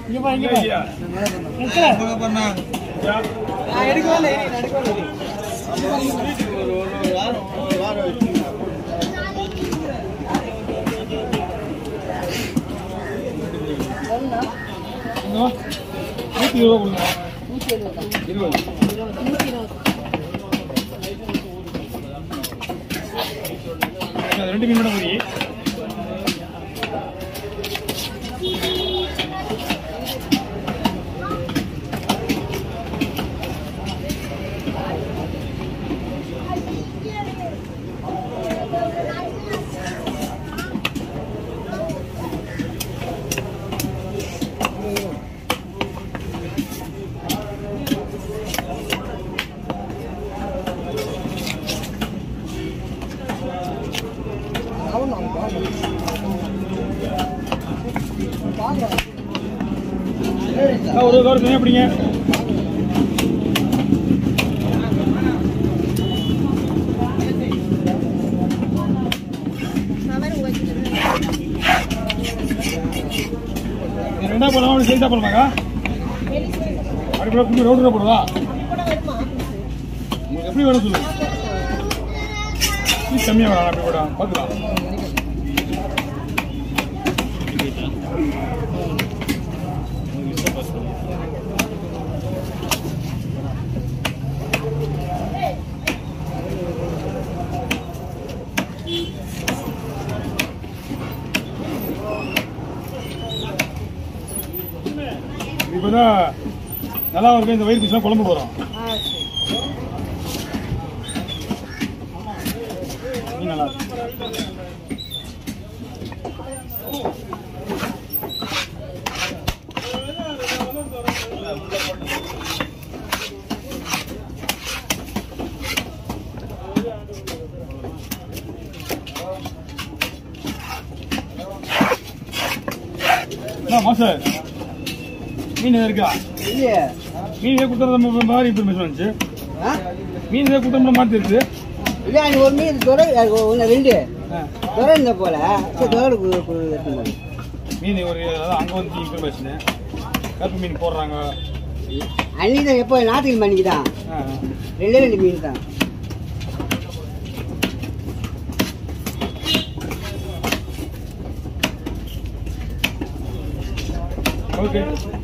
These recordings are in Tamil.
இங்க பா இங்க பா நிக்கல நான் எடுக்கவே இல்லை நான் எடுக்கவே இல்லை நூற்றி இருபது கொடுங்க இருபது அது ரெண்டு மீன் மட்டும் போய் ஒரு கவர் தனியாக பிடிங்க இது ரெண்டா போடலாமா அப்படி சேர்த்தா போடலாமாக்கா அப்படி கூட புண்ணு ரோடு போடுவா உங்களுக்கு எப்படி வேணும் சொல்லுங்க பீஸ் கம்மியாக வேணாம் அப்படி கூட பார்த்துக்கலாம் இப்போ தான் நல்லா இருக்கு இந்த வயிறு பீஸ்லாம் குழம்பு போகிறோம் நல்லா இருக்கு என்ன மாஸ்டர் மீன் எதாவது இருக்கா இல்லையே மீன் இதே கொடுத்தா மாதிரி இன்ஃபர்மேஷன் வந்துச்சு ஆ? மீன் இதே கொடுத்தா மாற்றி இருக்கு இல்ல அங்க ஒரு மீன் துறை ஒன்று ரெண்டு ஆ. துறை இருந்த போல சரி துறை எடுத்துன்னு போனேன். மீன் ஒரு அதான் அங்கே வந்து இன்ஃபர்மேஷனு கருப்பு மீன் போடுறாங்க அன்னைக்கு தான் எப்போ ஞாயிற்றுக்கிழமை அன்னைக்கு தான் ஆ, ஆ. ரெண்டே ரெண்டு மீன் தான் ஓகே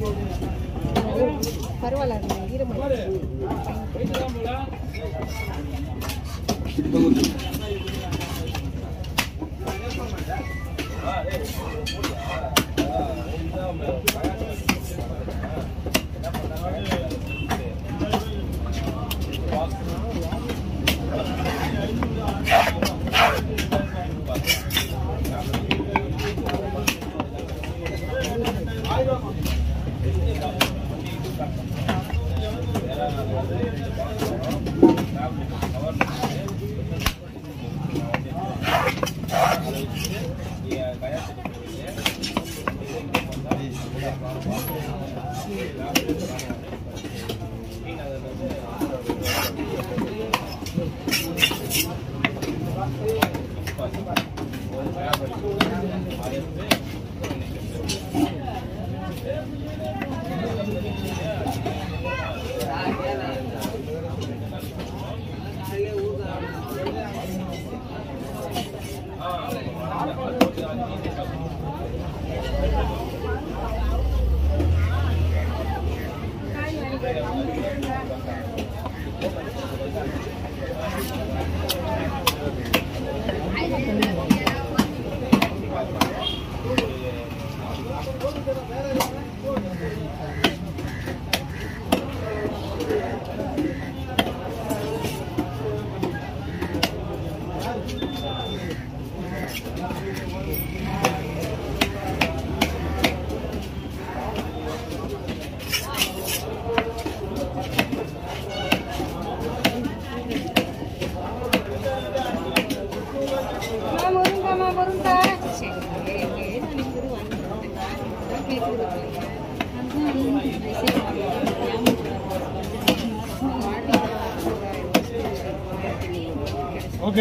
ஓகே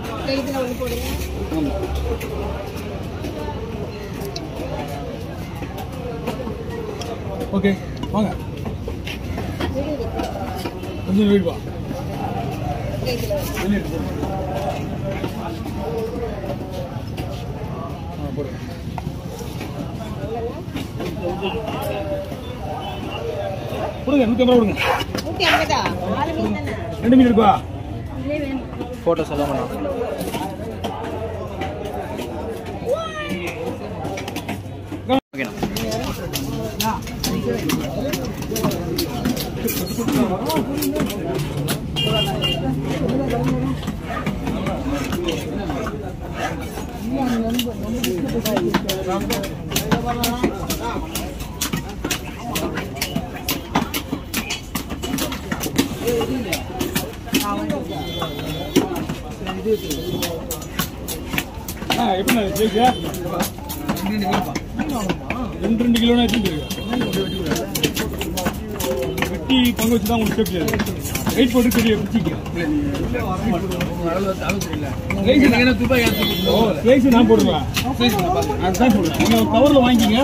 ஆமா ஓகே வாங்க கொஞ்சம் வீடு வா வெளியே எடுத்து போடு. ஆ, போடு. கொடுங்க நூற்றி ஐம்பது கொடுங்க நூத்தி ஐம்பதா நாலு மீன் தானே ரெண்டு மீன் இருக்கா இல்லே வேணும் ஃபோட்டோஸ் எல்லாம் பண்ணலாம் ஓகேண்ணா ஆ எப்படி ஜெயிச்சா ரெண்டு ரெண்டு கிலோனா எத்தனை இருக்கு வெட்டி பங்கு வச்சு தான் உங்களுக்கு சேஃப்டி வெயிட் போட்டு பெரிய பிடிச்சிக்க ஓ சைஸ் நான் போடுவேன் அதுதான் சொல்றேன் நீங்க கவர்ல வாங்கிக்கிங்க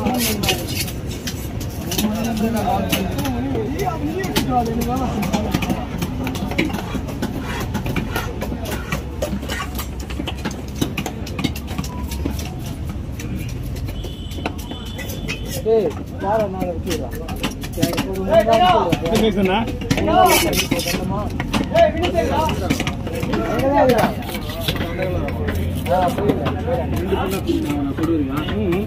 எத்தனை சைஸ் அண்ணா ம்.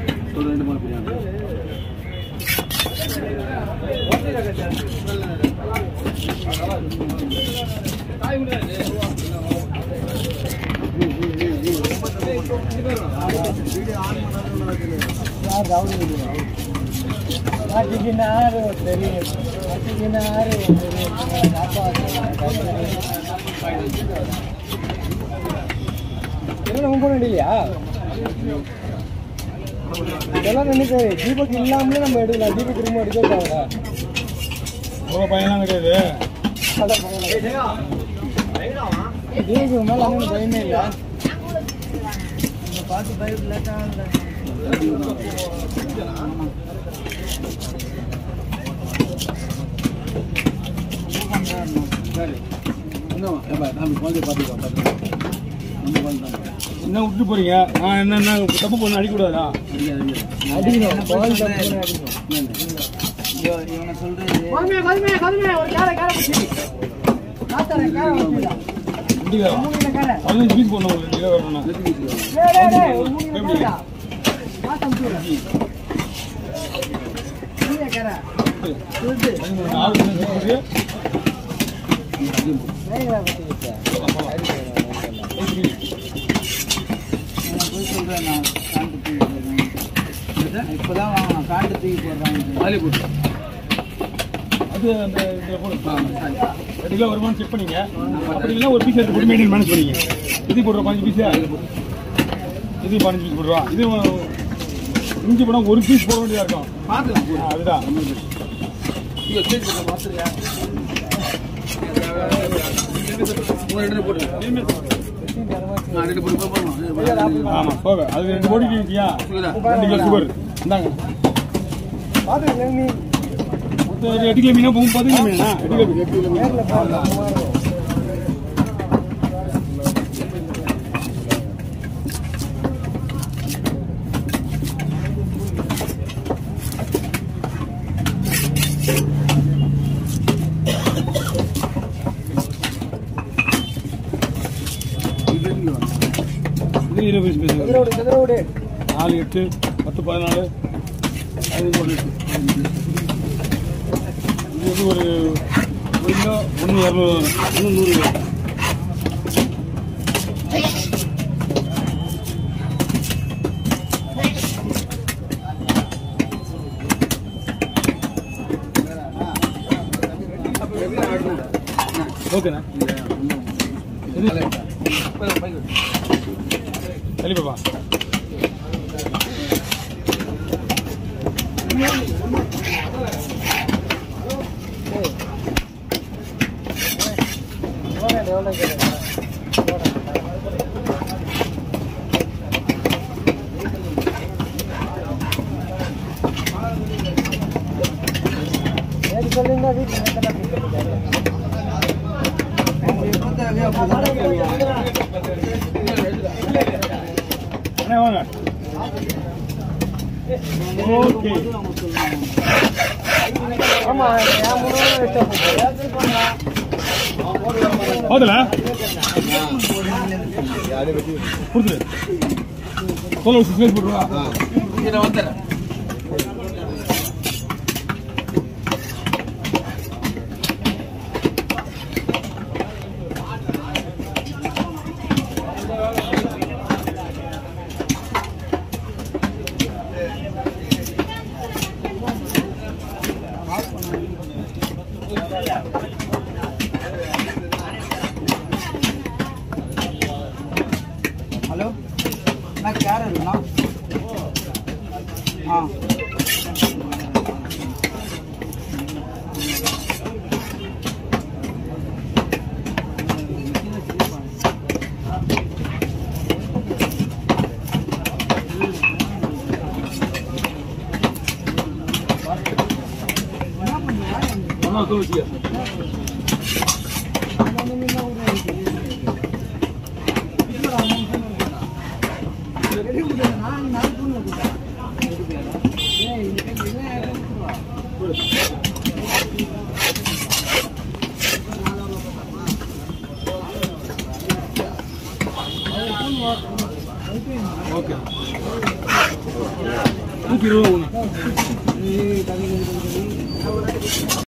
இதெல்லாம் நினைக்காது தீபக் இல்லாமலே நம்ம எடுக்கலாம் தீபக் ரூம் எடுக்க அவ்வளோ பையன்லாம் கிடையாது தீபக் மேல ஒன்றும் பயமே இல்லை என்ன விட்டு போறீங்க நான் என்னென்ன தப்பு பண்ண அடிக்கூடாதா அடிக்கணும் பால் தப்பு அடிக்கணும் கதுமே கதுமே கதுமே ஒரு கேர கேர வச்சு காத்தார கேர வச்சுடா முடியா மூணு கேர பதினஞ்சு பீஸ் போடணும் உங்களுக்கு கிலோ வரணும்னா டேய் டேய் டேய் ஒரு மூணு கேரடா காத்தம் சூடு மூணு கேர சொல்லுது பதிமூணு, ஆறு பீஸ் போட்டு வேற பத்தி வச்சா இப்பதான் வாங்கணும் காட்டு தூக்கி போடுறாங்க அது அந்த இதில் போடும் ரெண்டு கிலோ வருமானு செக் பண்ணீங்க அப்படி இல்லைன்னா ஒரு பீஸ் எடுத்து போட்டு மெயின்டைன் மேனேஜ் பண்ணீங்க இது போடுற பதினஞ்சு பீஸா இது பதினஞ்சு பீஸ் போடுறோம் இது இஞ்சி படம் ஒரு பீஸ் போட வேண்டியதா இருக்கும் ஆ, அதுதான் ஆமா போக அது ரெண்டு போட்டு இருக்கியா ரெண்டு கிலோ சுகர் இந்தாங்க பாத்து நீ மொத்தம் ஒரு எட்டு கிலோ மீனா போகும் பத்து கிலோ மீனா எட்டு கிலோ எட்டு கிலோ மீன் நேர்ல பாருங்க இது இருபது பீஸ் பேசுங்க செதறோடு செதறோடு நாலு எட்டு பத்து பதினாலு அது ஒரு எட்டு இது வந்து ஒரு ஒரு கிலோ ஒன்று இரநூறு ஒன்று நூறு கிலோ ஓகேண்ணா இது தள்ளி பாப்பா எவ்வளோ கேட்குறேன் சொல்லியிருந்தா வீட்டுல நேத்தெல்லாம் கொடுத்துருக்காரு. அண்ணே வாங்க ஓகே ஆமா என் மூணு ரூபா வச்சா போதுல கொடுத்துரு தோலை வச்சு ஸ்லைஸ் போட்டுருவா ஹலோ நான் கேர் இருக்குண்ணா ஆ ஒன்றா தோல் வச்சுக்க ஓகே நூற்றி இருபது ஒன்று